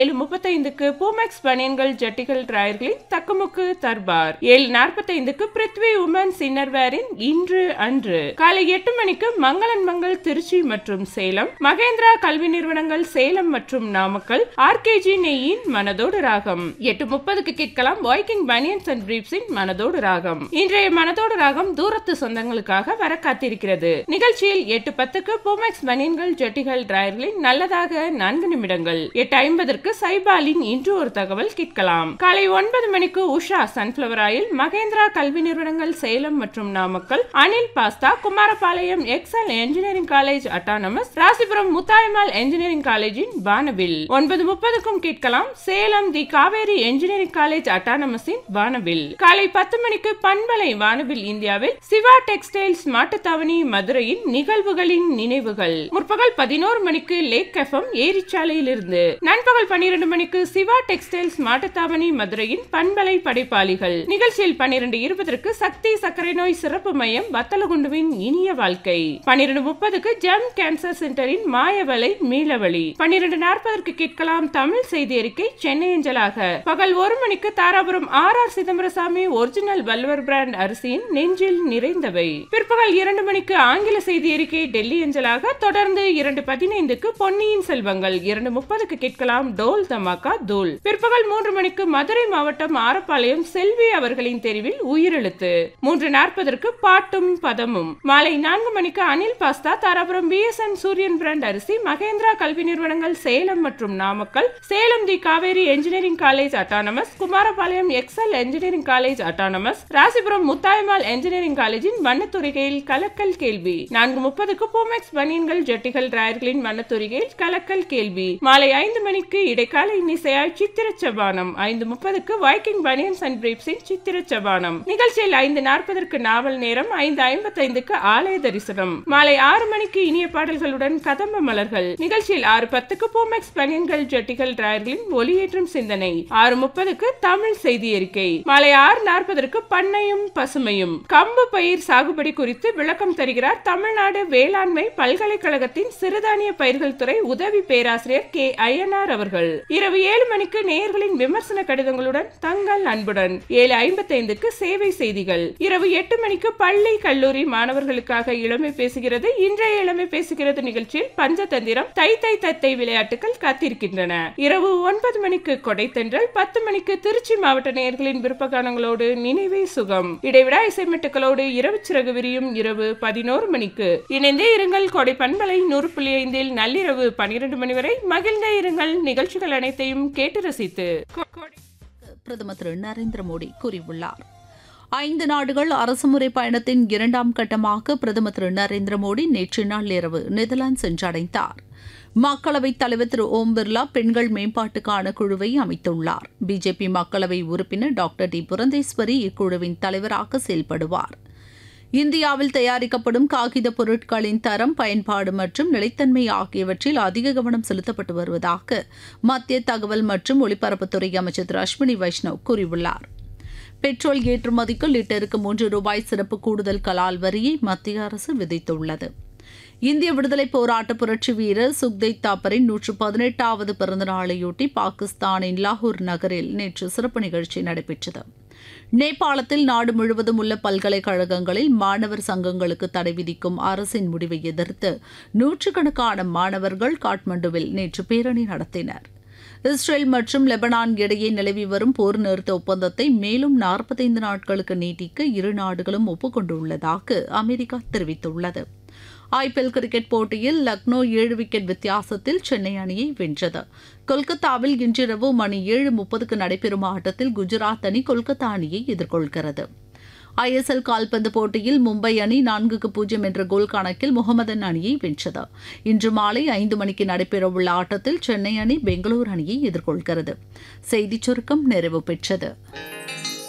ஏழு முப்பத்தைந்துக்கு பூமெக்ஸ் பனியன்கள் ஜட்டிகள் டிராயர்களின் தக்குமுக்கு தர்பார் ஏழு நாற்பத்தைந்துக்கு பிருத்வி உமன்ஸ் இன்னர்வேரின் இன்று அன்று காலை எட்டு மணிக்கு மங்களன் மங்கள் திருச்சி மற்றும் சேலம் மகேந்திரா கல்வி நிறுவனங்கள் சேலம் மற்றும் நாமக்கல் ஆர்கேஜி நெய்யின் மனதோடு ராகம் எட்டு முப்பதுக்கு கேட்கலாம் வாய்க்கிங் பனியன்ஸ் அண்ட் பிரீப்ஸின் மனதோடு ராகம் இன்றைய மனதோடு ராகம் தூரத்து சொந்தங்களுக்காக வர காத்திருக்கிறது நிகழ்ச்சியில் எட்டு பத்துக்கு பூமெக்ஸ் பனியன்கள் ஜட்டிகள் டிராயர்களின் நல்லதாக நான்கு நிமிடங்கள் எட்டு ஐம்பதற்கு சைபாலின் இன்று ஒரு தகவல் கேட்கலாம் காலை ஒன்பது மணிக்கு உஷா சன்ஃபிளவர் ஆயில் மகேந்திரா கல்வி நிறுவனங்கள் சேலம் மற்றும் Namakkal Anil pasta Kumarapalayam excel engineering college autonomous Rasipuram Muthayammal engineering காலேஜின் வானவில் ஒன்பது முப்பதுக்கும் கேட்கலாம் Salem the Kaveri engineering college அட்டானமஸின் வானவில் காலை பத்து மணிக்கு பண்பலை வானவில் இந்தியாவில் சிவா டெக்ஸ்டைல்ஸ் மாட்டுத்தாவணி மதுரையின் நிகழ்வுகளின் நினைவுகள் முற்பகல் பதினோரு மணிக்கு லேக் எஃப்எம் ஏரிச்சாலையிலிருந்து நண்பகல் பன்னிரண்டு மணிக்கு சிவா டெக்ஸ்டைல்ஸ் மாட்டுத்தாவணி மதுரையின் பண்பலை படைப்பாளிகள் நிகழ்ச்சியில் பன்னிரண்டு இருபதற்கு சக்தி சர்க்கரை நோய் சிறப்பு மையம் வத்தலகுண்டுவின் இனிய வாழ்க்கை பன்னிரண்டு முப்பதுக்கு ஜெம் கேன்சர் சென்டரின் மாயவலை மீளவழி பன்னிரண்டு நாற்பதற்கு கேட்கலாம் தமிழ் செய்தி அறிக்கை சென்னை அஞ்சலாக பகல் ஒரு மணிக்கு Dharapuram R R Chidambarasamy original வல்வர் பிராண்ட் அரிசியின் நெஞ்சில் நிறைந்தவை பிற்பகல் இரண்டு மணிக்கு ஆங்கில செய்தி அறிக்கை டெல்லி அஞ்சலாக தொடர்ந்து இரண்டு பதினைந்துக்கு பொன்னியின் செல்வங்கள் இரண்டு முப்பதுக்கு கேட்கலாம் டோல் தமாக்கா தூள் பிற்பகல் மூன்று மணிக்கு மதுரை மாவட்டம் ஆரப்பாளையம் செல்வி அவர்களின் தெரிவில் உயிரெழுத்து மூன்று நாற்பதற்கு பாட்டும் பதமும் மாலை நான்கு மணிக்கு Anil pasta Dharapuram BSN Suriyan brand அரிசி மகேந்திரா கல்வி நிறுவனங்கள் சேலம் மற்றும் Namakkal Salem the Kaveri engineering college autonomous Kumarapalayam excel engineering college autonomous Rasipuram Muthayammal engineering காலேஜின் வண்ணத்துறைகையில் கலக்கல் கேள்வி நான்கு முப்பதுக்கு பூமெக்ஸ் பனியன்கள் ஜட்டிகள் டிராயர்களின் வண்ணத்துறைகையில் கலக்கல் கேள்வி மாலை ஐந்து மணிக்கு இடைக்கால இன்னிசையாய் சித்திர சபானம் ஐந்து முப்பதுக்கு வைக்கிங் பனியன்ஸ் அண்ட் பிரீப்ஸின் சித்திர சபானம் நிகழ்ச்சியில் ஐந்து நாற்பதற்கு நாவல் நேரம் ஐந்து ஐம்பத்தைந்துக்கு ஆலய தரிசனம் மாலை ஆறு மணிக்கு இனிய பாடல்களுடன் கதம்ப மலர்கள் நிகழ்ச்சியில் ஆறு பத்துக்கு பூமெக்ஸ் பனியன்கள் ஜட்டிகள் டிராயர்களின் ஒளியேற்றும் சிந்தனை ஆறு முப்பதுக்கு தமிழ் செய்தி அறிக்கை மாலை ஆறு நாற்பதற்கு பண்ணையும் பசுமையும் கம்பு பயிர் சாகுபடி குறித்து விளக்கம் தருகிறார் தமிழ்நாடு வேளாண்மை பல்கலைக்கழகத்தின் சிறுதானிய பயிர்கள் துறை உதவி பேராசிரியர் கே ஐயனார் அவர்கள் இரவு ஏழு மணிக்கு நேயர்களின் விமர்சன கடிதங்களுடன் தங்கள் அன்புடன் ஏழு ஐம்பத்தைந்துக்கு சேவை செய்திகள் இரவு எட்டு மணிக்கு பள்ளி கல்லூரி மாணவர்களுக்காக இளமை பேசுகிறது இன்றைய இளமை பேசுகிறது நிகழ்ச்சியில் பஞ்சதந்திரம் தை தை தத்தை விளையாட்டுகள் காத்திருக்கின்றன இரவு ஒன்பது மணிக்கு கொடைத்தென்றல் பத்து மணிக்கு திருச்சி மாவட்ட நேயர்களின் விருப்பகானங்களோடு நினைவே சுகம் இடைவிடா இசைமெட்டுகளோடு இரவு சிறகு விரியும் இரவு பதினோரு மணிக்கு இணைந்தே இருங்கள் கொடை பண்பலை நூறு புள்ளி ஐந்தில் நள்ளிரவு பனிரெண்டு மணி வரை மகிழ்ந்தே இருங்கள் நிகழ்ச்சிகள் அனைத்தையும் கேட்டு ரசித்து கொ- கொடை- பிரதமர் திரு நரேந்திர மோடி கூறியுள்ளார் ஐந்து நாடுகள் அரசுமுறை பயணத்தின் இரண்டாம் கட்டமாக பிரதமர் திரு நரேந்திர மோடி நேற்று நள்ளிரவு நெதர்லாந்து சென்றடைந்தார் மக்களவைத் தலைவர் திரு ஓம் பிர்லா பெண்கள் மேம்பாட்டுக்கான குழுவை அமைத்துள்ளார் பிஜேபி மக்களவை உறுப்பினர் டாக்டர் டி புரந்தேஸ்வரி இக்குழுவின் தலைவராக செயல்படுவார் இந்தியாவில் தயாரிக்கப்படும் காகித பொருட்களின் தரம் பயன்பாடு மற்றும் நிலைத்தன்மை ஆகியவற்றில் அதிக கவனம் செலுத்தப்பட்டு வருவதாக மத்திய தகவல் மற்றும் ஒலிபரப்புத்துறை அமைச்சர் திரு அஸ்வினி வைஷ்ணவ் கூறியுள்ளார் பெட்ரோல் ஏற்றுமதிக்கு லிட்டருக்கு மூன்று ரூபாய் சிறப்பு கூடுதல் கலால் வரியை மத்திய அரசு விதித்துள்ளது இந்திய விடுதலை போராட்ட புரட்சி வீரர் சுக்தேவ் தாப்பரின் நூற்று பதினெட்டாவது பிறந்த நாளையொட்டி பாகிஸ்தானின் லாகூர் நகரில் நேற்று சிறப்பு நிகழ்ச்சி நடைபெற்றது நேபாளத்தில் நாடு முழுவதும் உள்ள பல்கலைக்கழகங்களில் மாணவர் சங்கங்களுக்கு தடை விதிக்கும் அரசின் முடிவை எதிர்த்து நூற்றுக்கணக்கான மாணவர்கள் காட்மண்டுவில் நேற்று பேரணி நடத்தினர் இஸ்ரேல் மற்றும் லெபனான் இடையே நிலவி வரும் போர் நிறுத்த ஒப்பந்தத்தை மேலும் நாற்பத்தைந்து நாட்களுக்கு நீட்டிக்க இரு நாடுகளும் ஒப்புக்கொண்டுள்ளதாக அமெரிக்கா தெரிவித்துள்ளது ஐபிஎல் கிரிக்கெட் போட்டியில் லக்னோ ஏழு விக்கெட் வித்தியாசத்தில் சென்னை அணியை வென்றது கொல்கத்தாவில் இன்றிரவு மணி ஏழு முப்பதுக்கு நடைபெறும் ஆட்டத்தில் குஜராத் அணி கொல்கத்தா அணியை எதிர்கொள்கிறது ஐஎஸ்எல் கால்பந்து போட்டியில் மும்பை அணி நான்குக்கு பூஜ்ஜியம் என்ற கோல் கணக்கில் முகமதன் அணியை வென்றது இன்று மாலை ஐந்து மணிக்கு நடைபெறவுள்ள ஆட்டத்தில் சென்னை அணி பெங்களூரு அணியை எதிர்கொள்கிறது செய்திச் சுருக்கம் நிறைவு பெற்றது